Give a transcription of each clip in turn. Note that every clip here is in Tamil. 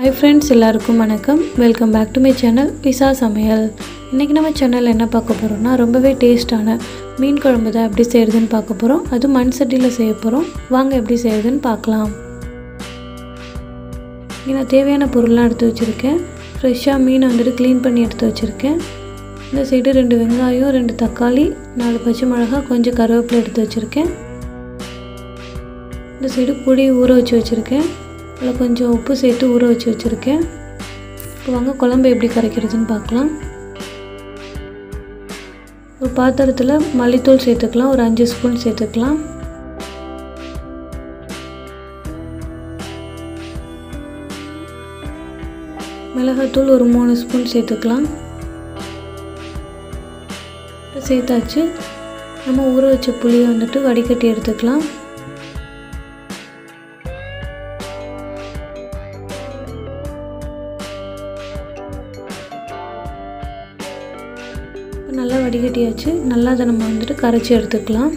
ஹை ஃப்ரெண்ட்ஸ் எல்லாருக்கும் வணக்கம் welcome back to my channel Visa சமையல் இன்றைக்கி நம்ம சேனல் என்ன பார்க்க போகிறோம்னா ரொம்பவே டேஸ்டான மீன் குழம்பு தான் எப்படி செய்கிறதுன்னு பார்க்க போகிறோம் அதுவும் மண் சட்டியில் செய்ய போகிறோம் வாங்க எப்படி செய்கிறதுன்னு பார்க்கலாம் இங்கே நான் தேவையான பொருள்லாம் எடுத்து வச்சுருக்கேன் ஃப்ரெஷ்ஷாக மீனை வந்துட்டு க்ளீன் பண்ணி எடுத்து வச்சுருக்கேன் இந்த சைடு ரெண்டு வெங்காயம் ரெண்டு தக்காளி நாலு பச்சை மிளகாய் கொஞ்சம் கருவேப்பிலை எடுத்து வச்சுருக்கேன் இந்த சைடு புளி ஊற வச்சு வச்சுருக்கேன் அதில் கொஞ்சம் உப்பு சேர்த்து ஊற வச்சு வச்சுருக்கேன் இப்போ வாங்க குழம்பு எப்படி கரைக்கிறதுன்னு பார்க்கலாம் ஒரு பாத்திரத்தில் மல்லித்தூள் சேர்த்துக்கலாம் ஒரு அஞ்சு ஸ்பூன் சேர்த்துக்கலாம் மிளகாத்தூள் ஒரு மூணு ஸ்பூன் சேர்த்துக்கலாம் சேர்த்தாச்சு நம்ம ஊற வச்ச புளியை வந்துட்டு வடிகட்டி எடுத்துக்கலாம் நல்லா வடிகட்டியாச்சு நல்லா அதை நம்ம வந்துட்டு கரைச்சி எடுத்துக்கலாம்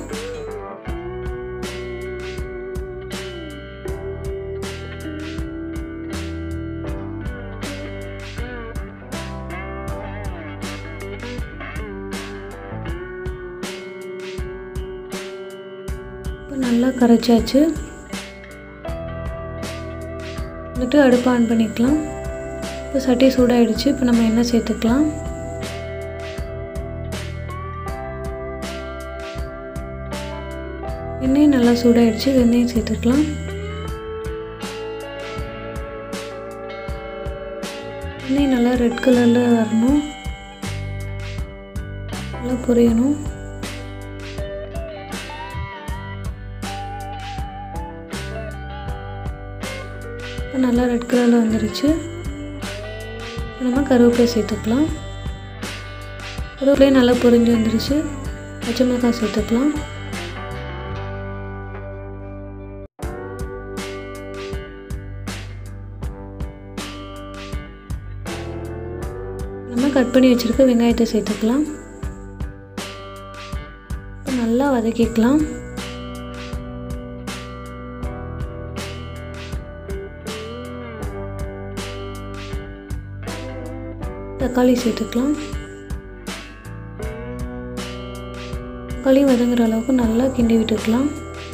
இப்போ நல்லா கரைச்சாச்சு வந்துட்டு அடுப்பு ஆன் பண்ணிக்கலாம் இப்போ சட்டி சூடாயிடுச்சு இப்போ நம்ம எண்ணெய் சேர்த்துக்கலாம் எண்ணெய் நல்லா சூடாயிடுச்சு வெந்தயம் சேர்த்துக்கலாம் எண்ணெய் நல்லா ரெட் கலரில் வரணும் நல்லா பொரியணும் இப்போ நல்லா ரெட் கலரில் வந்துருச்சு நம்ம கருவேப்பிலை சேர்த்துக்கலாம் கருவேப்பிலையும் நல்லா பொரிஞ்சு வந்துருச்சு பச்சை மிளகாய் சேர்த்துக்கலாம் நம்ம கட் பண்ணி வச்சுருக்க வெங்காயத்தை சேர்த்துக்கலாம் நல்லா வதக்கிக்கலாம் தக்காளி சேர்த்துக்கலாம் தக்காளி வதங்குற அளவுக்கு நல்லா கிண்டி விட்டுக்கலாம்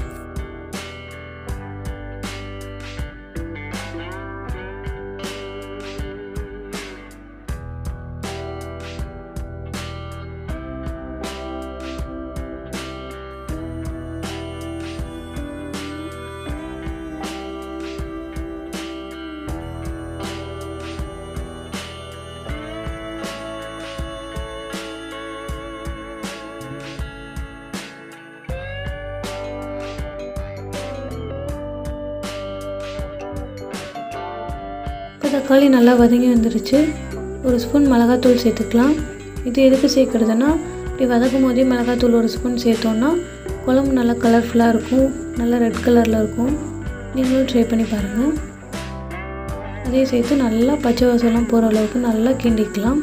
இப்போ தக்காளி நல்லா வதங்கி வந்துருச்சு ஒரு ஸ்பூன் மிளகாத்தூள் சேர்த்துக்கலாம் இது எதுக்கு சேர்க்குறதுன்னா இப்படி வதக்கும் போதே மிளகாத்தூள் ஒரு ஸ்பூன் சேர்த்தோன்னா குழம்பு நல்லா கலர்ஃபுல்லாக இருக்கும் நல்லா ரெட் கலரில் இருக்கும் நீங்களும் ட்ரை பண்ணி பாருங்கள் அதே சேர்த்து நல்லா பச்சை வாசம்லாம் போகிற அளவுக்கு நல்லா கிண்டிக்கலாம்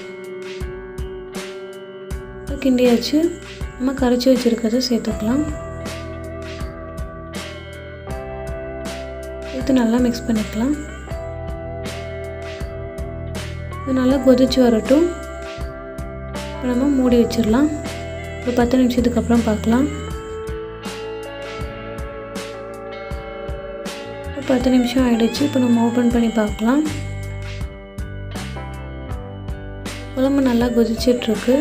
கிண்டியாச்சு நம்ம கரைச்சி வச்சுருக்கிறத சேர்த்துக்கலாம் சேர்த்து நல்லா மிக்ஸ் பண்ணிக்கலாம் இது நல்லா கொதிச்சு வரட்டும் இப்போ நம்ம மூடி வச்சிடலாம் ஒரு பத்து நிமிஷத்துக்கு அப்புறம் பார்க்கலாம் ஒரு பத்து நிமிஷம் ஆகிடுச்சு இப்போ நம்ம ஓப்பன் பண்ணி பார்க்கலாம் குழம்பு நல்லா கொதிச்சிட்ருக்கு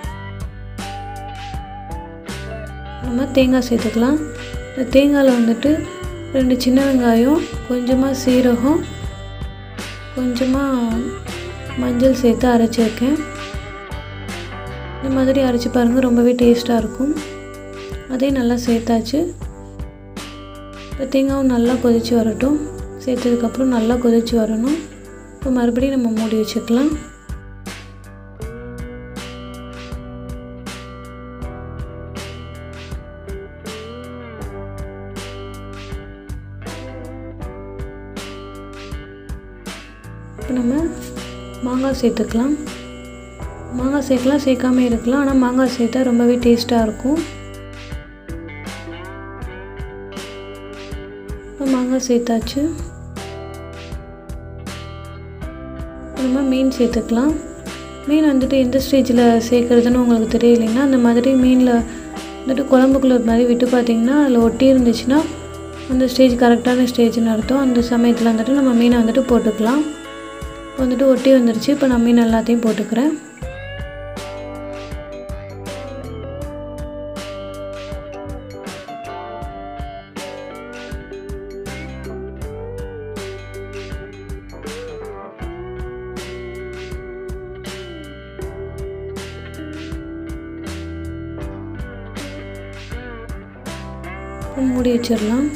நம்ம தேங்காய் சேர்த்துக்கலாம் இந்த தேங்காயில் வந்துட்டு ரெண்டு சின்ன வெங்காயம் கொஞ்சமாக சீரகம் கொஞ்சமாக மஞ்சள் சேர்த்து அரைச்சி வைக்கேன் இந்த மாதிரி அரைச்சி பாருங்கள் ரொம்பவே டேஸ்ட்டாக இருக்கும் அதையும் நல்லா சேர்த்தாச்சு இப்போ தேங்காவும் நல்லா கொதித்து வரட்டும் சேர்த்ததுக்கப்புறம் நல்லா கொதித்து வரணும் இப்போ மறுபடியும் நம்ம மூடி வச்சுக்கலாம் இப்போ நம்ம மாங்காய் சேர்த்துக்கலாம் மாங்காய் சேர்க்கலாம் சேர்க்காம இருக்கலாம் ஆனால் மாங்காய் சேர்த்தா ரொம்பவே டேஸ்ட்டாக இருக்கும் இப்போ மாங்காய் சேர்த்தாச்சு நம்ம மீன் சேர்த்துக்கலாம் மீன் வந்துட்டு எந்த ஸ்டேஜில் சேர்க்குறதுன்னு உங்களுக்கு தெரியலைன்னா அந்த மாதிரி மீனில் வந்துட்டு குழம்புக்குள்ள ஒரு மாதிரி விட்டு பார்த்தீங்கன்னா அதில் ஒட்டி இருந்துச்சுன்னா அந்த ஸ்டேஜ் கரெக்டான ஸ்டேஜ்னு அர்த்தம் அந்த சமயத்தில் வந்துட்டு நம்ம மீனை வந்துட்டு போட்டுக்கலாம் இப்போ வந்துட்டு ஒட்டி வந்துருச்சு இப்போ நான் மீன் எல்லாத்தையும் போட்டுக்கிறேன் மூடி வச்சிடலாம்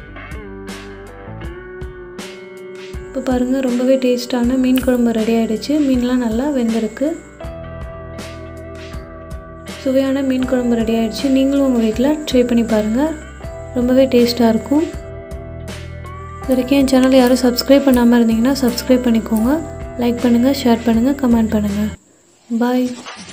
இப்போ பாருங்கள் ரொம்பவே டேஸ்ட்டான மீன் குழம்பு ரெடி ஆகிடுச்சு மீன்லாம் நல்லா வெந்திருக்கு சுவையான மீன் குழம்பு ரெடி ஆகிடுச்சு நீங்களும் உங்கள் வீட்டில் ட்ரை பண்ணி பாருங்கள் ரொம்பவே டேஸ்ட்டாக இருக்கும் இது வரைக்கும் என் சேனலை யாரும் சப்ஸ்கிரைப் பண்ணாமல் இருந்தீங்கன்னா சப்ஸ்கிரைப் பண்ணிக்கோங்க லைக் பண்ணுங்கள் ஷேர் பண்ணுங்கள் கமெண்ட் பண்ணுங்கள் பாய்